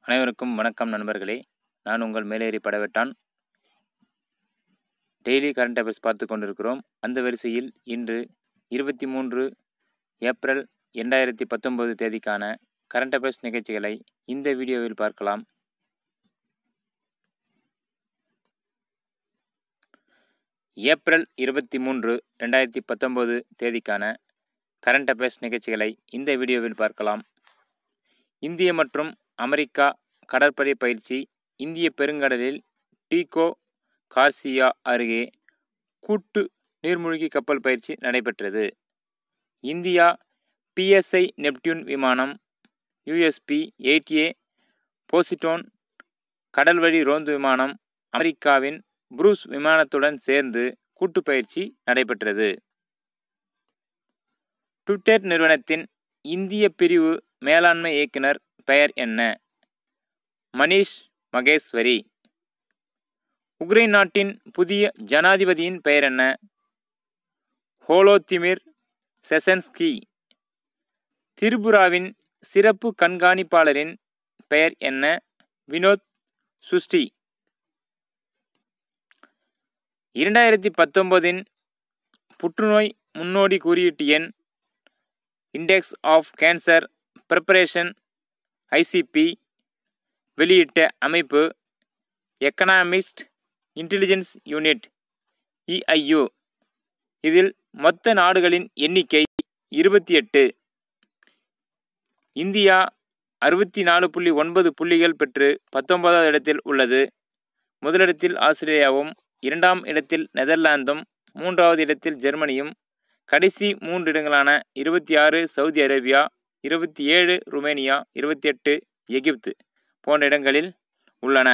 அனைவருக்கும் வணக்கம் நண்பர்களே நான் உங்கள் மேலேறி படவேட்டான் டெய்லி கரண்ட் அஃபேர்ஸ் பார்த்து கொண்டிருக்கிறோம் அந்த வரிசையில் இன்று இருபத்தி மூன்று ஏப்ரல் இரண்டாயிரத்தி பத்தொன்பது தேதிக்கான கரண்ட் அஃபேர்ஸ் நிகழ்ச்சிகளை இந்த வீடியோவில் பார்க்கலாம் ஏப்ரல் இருபத்தி மூன்று ரெண்டாயிரத்தி பத்தொன்பது தேதிக்கான கரண்ட் அஃபேர்ஸ் நிகழ்ச்சிகளை இந்த வீடியோவில் பார்க்கலாம் இந்திய மற்றும் அமெரிக்கா கடற்படை பயிற்சி இந்திய பெருங்கடலில் டீகோ கார்சியா அருகே கூட்டு நீர்மூழ்கி கப்பல் பயிற்சி நடைபெற்றது இந்தியா பிஎஸ்ஐ நெப்டியூன் விமானம் யுஎஸ்பி எயிட் ஏ போசிட்டோன் கடல்வழி ரோந்து விமானம் அமெரிக்காவின் புரூஸ் விமானத்துடன் சேர்ந்து கூட்டு பயிற்சி நடைபெற்றது ட்விட்டர் நிறுவனத்தின் இந்திய பிரிவு மேலாண்மை இயக்குனர் பெயர் என்ன மணிஷ் மகேஸ்வரி உக்ரைன் நாட்டின் புதிய ஜனாதிபதியின் பெயர் என்ன ஹோலோத்திமிர் செசன்ஸ்கி திரிபுராவின் சிறப்பு கண்காணிப்பாளரின் பெயர் என்ன வினோத் சுஷ்டி இரண்டாயிரத்தி பத்தொன்பதின் புற்றுநோய் முன்னோடி குறியீட்டு எண் index of cancer preparation ICP வெளியிட்ட அமைப்பு எக்கனாமிஸ்ட் இன்டெலிஜென்ஸ் யூனிட் இஐயு இதில் மொத்த நாடுகளின் எண்ணிக்கை இருபத்தி எட்டு இந்தியா அறுபத்தி நாலு புள்ளி ஒன்பது புள்ளிகள் பெற்று பத்தொன்பதாவது இடத்தில் உள்ளது முதலிடத்தில் ஆஸ்திரேலியாவும் இரண்டாம் இடத்தில் நெதர்லாந்தும் மூன்றாவது இடத்தில் ஜெர்மனியும் கடைசி மூன்று இடங்களான இருபத்தி ஆறு சவுதி அரேபியா இருபத்தி ஏழு ருமேனியா இருபத்தி எட்டு எகிப்து போன்ற இடங்களில் உள்ளன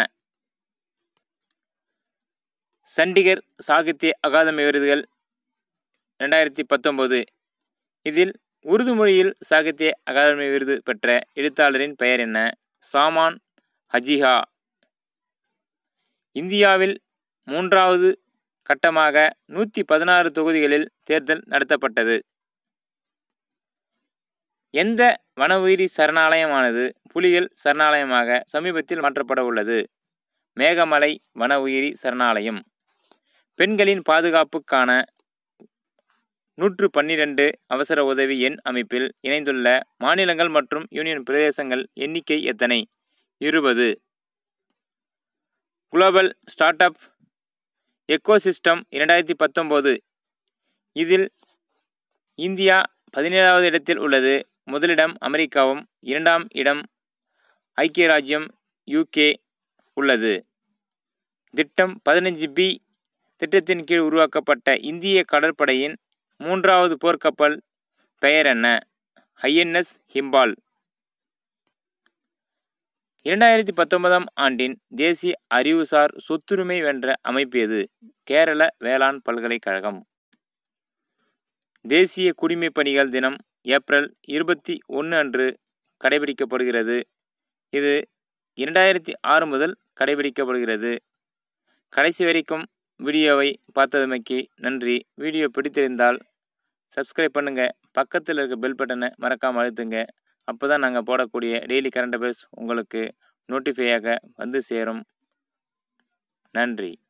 சண்டிகர் சாகித்ய அகாதமி விருதுகள் ரெண்டாயிரத்தி பத்தொம்போது இதில் உருது மொழியில் சாகித்ய அகாதமி விருது பெற்ற எழுத்தாளரின் பெயர் என்ன சாமான் ஹஜிஹா இந்தியாவில் மூன்றாவது கட்டமாக நூற்றி பதினாறு தொகுதிகளில் தேர்தல் நடத்தப்பட்டது எந்த வன உயிரி சரணாலயமானது புலிகள் சரணாலயமாக சமீபத்தில் மாற்றப்பட உள்ளது மேகமலை வன உயிரி சரணாலயம் பெண்களின் பாதுகாப்புக்கான நூற்று பன்னிரண்டு அவசர உதவி எண் அமைப்பில் இணைந்துள்ள மாநிலங்கள் மற்றும் யூனியன் பிரதேசங்கள் எண்ணிக்கை எத்தனை இருபது குளோபல் ஸ்டார்ட் அப் எக்கோசிஸ்டம் இரண்டாயிரத்தி பத்தொம்போது இதில் இந்தியா பதினேழாவது இடத்தில் உள்ளது முதலிடம் அமெரிக்காவும் இரண்டாம் இடம் ஐக்கிய ராஜ்யம் யூகே உள்ளது திட்டம் பதினஞ்சு பி திட்டத்தின் கீழ் உருவாக்கப்பட்ட இந்திய கடற்படையின் மூன்றாவது போர்க்கப்பல் பெயர் என்ன ஐஎன்எஸ் ஹிம்பால் இரண்டாயிரத்தி பத்தொன்பதாம் ஆண்டின் தேசிய அறிவுசார் சொத்துரிமை வென்ற அமைப்பு எது கேரள வேளாண் பல்கலைக்கழகம் தேசிய குடிமைப் பணிகள் தினம் ஏப்ரல் இருபத்தி ஒன்று அன்று கடைபிடிக்கப்படுகிறது இது இரண்டாயிரத்தி ஆறு முதல் கடைபிடிக்கப்படுகிறது கடைசி வரைக்கும் வீடியோவை பார்த்ததுமைக்கு நன்றி வீடியோ பிடித்திருந்தால் சப்ஸ்கிரைப் பண்ணுங்கள் பக்கத்தில் இருக்க பெல் பட்டனை மறக்காமல் அழுத்துங்க அப்போ தான் நாங்கள் போடக்கூடிய டெய்லி கரண்ட் அஃபேர்ஸ் உங்களுக்கு நோட்டிஃபையாக வந்து சேரும் நன்றி